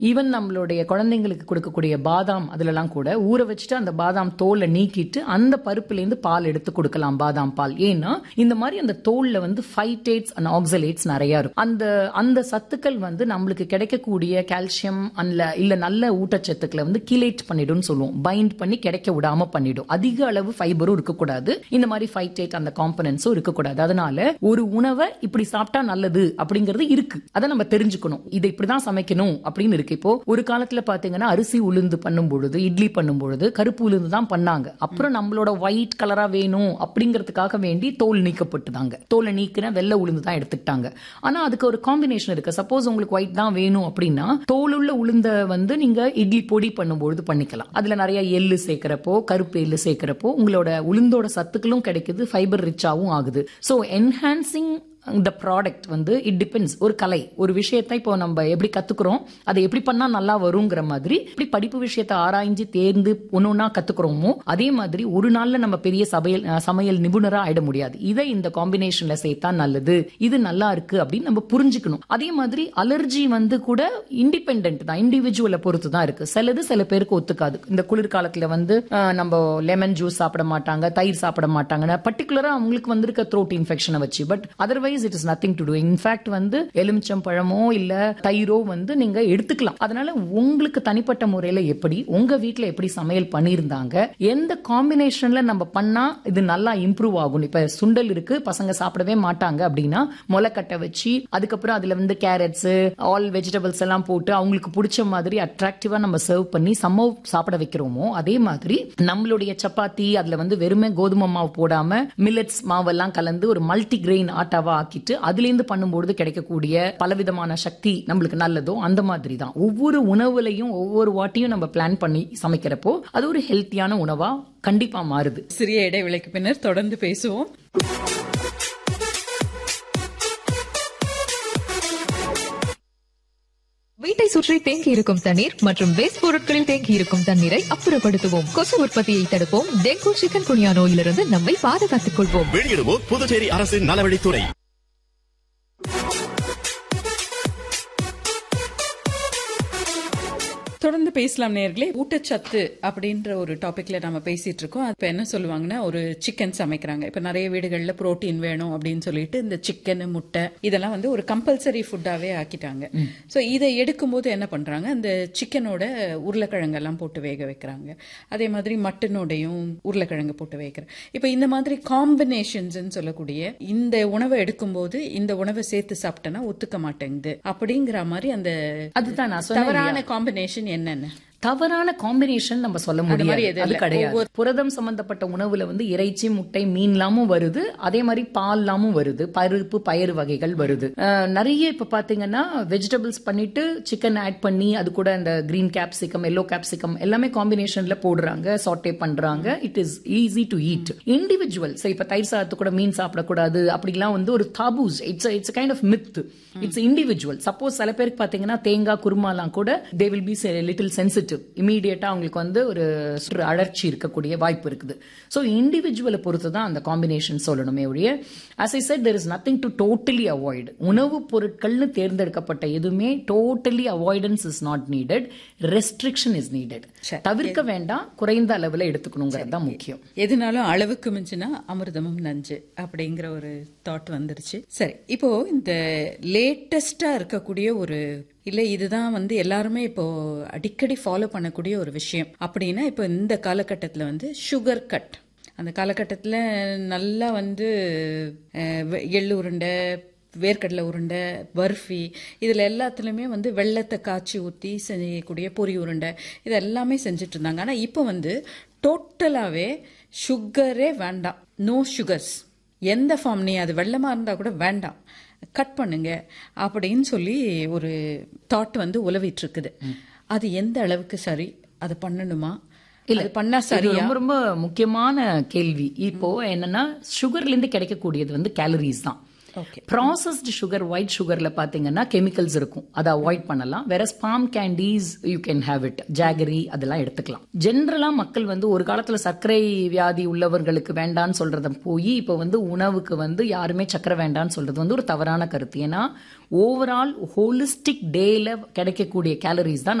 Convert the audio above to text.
Even நம்மளுடைய குழந்தைங்களுக்கு கொடுக்கக்கூடிய பாதாம் அதுலலாம் கூட ஊற வச்சுட்டு அந்த பாதாம் தோலை நீக்கிட்டு அந்த பருப்புலேருந்து பால் எடுத்து கொடுக்கலாம் பாதாம் பால் ஏன்னா இந்த மாதிரி அந்த தோல்ல வந்து ஃபைட்டேட்ஸ் அண்ட் ஆக்சலேட்ஸ் நிறைய இருக்கும் அந்த அந்த சத்துக்கள் வந்து நம்மளுக்கு கிடைக்கக்கூடிய கால்சியம் அல்ல இல்ல நல்ல ஊட்டச்சத்துக்களை வந்து கிலேட் பண்ணிடும்னு சொல்லுவோம் பைண்ட் பண்ணி கிடைக்க விடாம பண்ணிடும் அதிக அளவு ஃபைபரும் இருக்கக்கூடாது இந்த மாதிரி ஃபைட்டேட் அந்த காம்பனன்ஸும் இருக்கக்கூடாது அதனால ஒரு உணவை இப்படி சாப்பிட்டா நல்லது அப்படிங்கிறது இருக்கு அதை நம்ம தெரிஞ்சுக்கணும் இதை இப்படிதான் சமைக்கணும் அப்படின்னு இருக்கு இப்போ ஒரு காலத்துல பாத்தீங்கன்னா அரிசி உளுந்து பண்ணும் பொழுது இட்லி பண்ணும் பொழுது கருப்பு உளுந்து தான் பண்ணாங்க அப்புறம் நம்மளோட ஒயிட் கலரா வேணும் அப்படிங்கிறதுக்காக வேண்டி தோல் நீக்கப்பட்டுதாங்க தோலை நீக்கின வெள்ளை உளுந்து தான் எடுத்துக்கிட்டாங்க ஆனா அதுக்கு ஒரு காம்பினேஷன் இருக்கு சப்போஸ் உங்களுக்கு ஒயிட் தான் வேணும் அப்படின்னா தோலுள்ள உளுந்த வந்து நீங்க இட்லி பொடி பண்ணும்பொழுது பண்ணிக்கலாம் அதுல நிறைய எள்ளு சேர்க்கிறப்போ கருப்பு எள்ளு சேர்க்கிறப்போ உங்களோட உளுந்தோட சத்துக்களும் கிடைக்குது ஃபைபர் ரிச்சாவும் ஆகுது ஸோ என்ஹான்சிங் இந்த ப்ராடக்ட் வந்து இட் டிபெண்ட்ஸ் ஒரு கலை ஒரு விஷயத்தை இப்போ நம்ம எப்படி கத்துக்கிறோம் அதை எப்படி பண்ணா நல்லா வருங்கிற மாதிரி இப்படி படிப்பு விஷயத்தை ஆராய்ஞ்சு தேர்ந்து ஒன்னொன்னா கத்துக்கிறோமோ அதே மாதிரி ஒரு நாள்ல நம்ம பெரிய சமையல் அஹ், சமையல் நிபுணரா ஆயிட முடியாது இதை இந்த காம்பினேஷன்ல சேர்த்தா நல்லது இது நல்லா இருக்கு அப்படின்னு நம்ம புரிஞ்சுக்கணும் அதே மாதிரி அலர்ஜி வந்து கூட இண்டிபெண்ட் தான் இண்டிவிஜுவலை பொறுத்து தான் இருக்கு சிலது சில பேருக்கு ஒத்துக்காது இந்த குளிர்காலத்துல வந்து அஹ், நம்ம லெமன் ஜூஸ் சாப்பிட மாட்டாங்க தயிர் சாப்பிட மாட்டாங்க பர்டிகுலரா அவங்களுக்கு வந்திருக்க த்ரோட் இன்ஃபெக்ஷனை வச்சு but otherwise it is nothing to do in fact வந்து எலுமிச்சம் பழமோ இல்ல தயிரோ வந்து நீங்க எடுத்துக்கலாம் அதனால உங்களுக்கு தனிப்பட்ட முறையில எப்படி உங்க வீட்ல எப்படி சமையல் பண்ணியிருந்தாங்க எந்த காம்பினேஷன்ல நம்ம பண்ணா இது நல்லா இம்ப்ரூவ் ஆகும் இப்ப சுண்டல் இருக்கு பசங்க சாப்பிடவே மாட்டாங்க அப்படின்னா முளைக்கட்டை வச்சு அதுக்கப்புறம் அதுல வந்து கேரட்ஸ் ஆல் வெஜிடபிள்ஸ் எல்லாம் போட்டு அவங்களுக்கு பிடிச்ச மாதிரி அட்ராக்டிவா நம்ம சர்வ் பண்ணி சம்ம சாப்பிட வைக்கிறோமோ அதே மாதிரி நம்மளுடைய சப்பாத்தி அதுல வந்து வெறுமே கோதுமை மாவு போடாம மில்லட்ஸ் மாவெல்லாம் கலந்து ஒரு மல்டி கிரெயின் ஆட்டாவா ஆக்கிட்டு அதுல இருந்து பண்ணும்போது கிடைக்கக்கூடிய பலவிதமான சக்தி நம்மளுக்கு நல்லதோ அந்த மாதிரி தான் ஒவ்வொரு உணவுலையும் ஒவ்வொரு வாட்டியும் நம்ம பிளான் பண்ணி சமைக்கிறப்போ அது ஒரு ஹெல்த்தியான உணவா கண்டிப்பா மாறுது சிறிய இடைவேளைக்கு பின்னர் தொடர்ந்து பேசுவோம் வீட்டை சுற்றி தேங்கி இருக்கும் தண்ணீர் மற்றும் வேஸ்ட் பொருட்களில் தேங்கி இருக்கும் தண்ணீரை அப்புறப்படுத்துவோம் கொசு உற்பத்தியை தடுப்போம் டெங்கு சிக்கன் குனியா நோயிலிருந்து நம்மை பாதுகாத்துக் கொள்வோம் வெளியிடுவோர் புதுச்சேரி அரசின் நலவழித்துறை தொடர்ந்து பேசலாம் நேர்களே ஊட்டச்சத்து அப்படின்ற ஒரு டாபிக்ல நம்ம பேசிட்டு இருக்கோம் இப்ப என்ன சொல்லுவாங்கன்னா ஒரு சிக்கன் சமைக்கிறாங்க இப்ப நிறைய வீடுகள்ல புரோட்டீன் வேணும் அப்படின்னு சொல்லிட்டு இந்த சிக்கன் முட்டை இதெல்லாம் வந்து ஒரு கம்பல்சரி ஃபுட்டாவே ஆக்கிட்டாங்க சோ இதை எடுக்கும்போது என்ன பண்றாங்க அந்த சிக்கனோட உருளைக்கிழங்கெல்லாம் போட்டு வேக வைக்கிறாங்க அதே மாதிரி மட்டனோடையும் உருளைக்கிழங்கு போட்டு வைக்கிறாங்க இப்ப இந்த மாதிரி காம்பினேஷன்ஸ் சொல்லக்கூடிய இந்த உணவை எடுக்கும்போது இந்த உணவை சேர்த்து சாப்பிட்டேன்னா ஒத்துக்க மாட்டேங்குது அப்படிங்கிற மாதிரி அந்த அதுதான் நான் சொன்னேன் இல்லையா? தவறான காம்பினேஷன் என்னென்ன தவறான காம்பினேஷன் நம்ம சொல்ல மாதிரி முடியாது எதுவும் அது இல்ல. கிடையாது புரதம் சம்பந்தப்பட்ட உணவுல வந்து இறைச்சி முட்டை மீன்லாமும் வருது அதே மாதிரி பால்லாமும் வருது பருப்பு பயிறு வகைகள் வருது அஹ், நிறைய இப்ப பாத்தீங்கன்னா வெஜிடபிள்ஸ் பண்ணிட்டு சிக்கன் ஆட் பண்ணி அது கூட அந்த கிரீன் கேப்சிகம் எல்லோ கேப்சிகம் எல்லாமே காம்பினேஷன்ல போடுறாங்க சாட்டே பண்றாங்க it is easy to eat individual சரி இப்ப தயிர் சாதத்து கூட மீன் சாப்பிடக்கூடாது அப்படிலாம் வந்து ஒரு taboos it's it's kind of myth it's individual suppose சில பேருக்கு பாத்தீங்கன்னா தேங்காய் குருமாலாம் கூட they will be little sensitive இமீடியட்டா அவங்களுக்கு வந்து ஒரு சுற்று அழற்சி இருக்கக்கூடிய வாய்ப்பு இருக்குது ஸோ இண்டிவிஜுவலை பொறுத்து தான் அந்த காம்பினேஷன் சொல்லணுமே ஒழிய as I said there is nothing to totally avoid உணவுப் பொருட்கள்னு தேர்ந்தெடுக்கப்பட்ட எதுவுமே totally avoidance is not needed restriction is needed சரி. தவிர்க்க வேண்டாம் குறைந்த அளவுல எடுத்துக்கணுங்கிறது தான் முக்கியம் எதுனாலும் அளவுக்கு மிஞ்சினா அமிர்தமும் நஞ்சு அப்படிங்கிற ஒரு தாட் வந்துருச்சு சரி இப்போ இந்த லேட்டஸ்டா இருக்கக்கூடிய ஒரு இல்ல இதுதான் வந்து எல்லாருமே இப்போ அடிக்கடி ஃபாலோ பண்ணக்கூடிய ஒரு விஷயம் அப்படின்னா இப்போ இந்த காலகட்டத்தில் வந்து சுகர் கட் அந்த காலகட்டத்தில் நல்லா வந்து அஹ், வெ- எள்ளு உருண்டை வேர்க்கடலை உருண்டை பர்ஃபி இதில் எல்லாத்துலேயுமே வந்து வெள்ளத்தை காய்ச்சி ஊற்றி செய்யக்கூடிய பொரி உருண்டை இது எல்லாமே செஞ்சுட்டு இருந்தாங்க ஆனால் இப்போ வந்து டோட்டலாகவே சுகரே வேண்டாம் நோ சுகர்ஸ் எந்த ஃபார்ம் நீ அது வெள்ளமாக இருந்தால் கூட வேண்டாம் கட் பண்ணுங்க அப்படின்னு சொல்லி ஒரு தாட் வந்து உலவிட்டு இருக்குது அது எந்த அளவுக்கு சரி அதை பண்ணணுமா இல்ல அது பண்ணா இது சரியா ரொம்ப ரொம்ப முக்கியமான கேள்வி இப்போ என்னன்னா சுகர்ல இருந்து கிடைக்கக்கூடியது வந்து கேலரிஸ் தான் Okay. ப்ராசஸ்டு சுகர் ஒயிட் சுகர்ல பாத்தீங்கன்னா கெமிக்கல்ஸ் இருக்கும் அதை அவாய்ட் பண்ணலாம் வேற palm candies you can have it jaggery அதெல்லாம் எடுத்துக்கலாம் ஜென்ரலா மக்கள் வந்து ஒரு காலத்துல சர்க்கரை வியாதி உள்ளவர்களுக்கு வேண்டான்னு சொல்றத போய் இப்ப வந்து உணவுக்கு வந்து யாருமே சர்க்கரை வேண்டான்னு சொல்றது வந்து ஒரு தவறான கருத்து ஏன்னா ஓவரால் ஹோலிஸ்டிக் டேல கிடைக்கக்கூடிய கேலரிஸ் தான்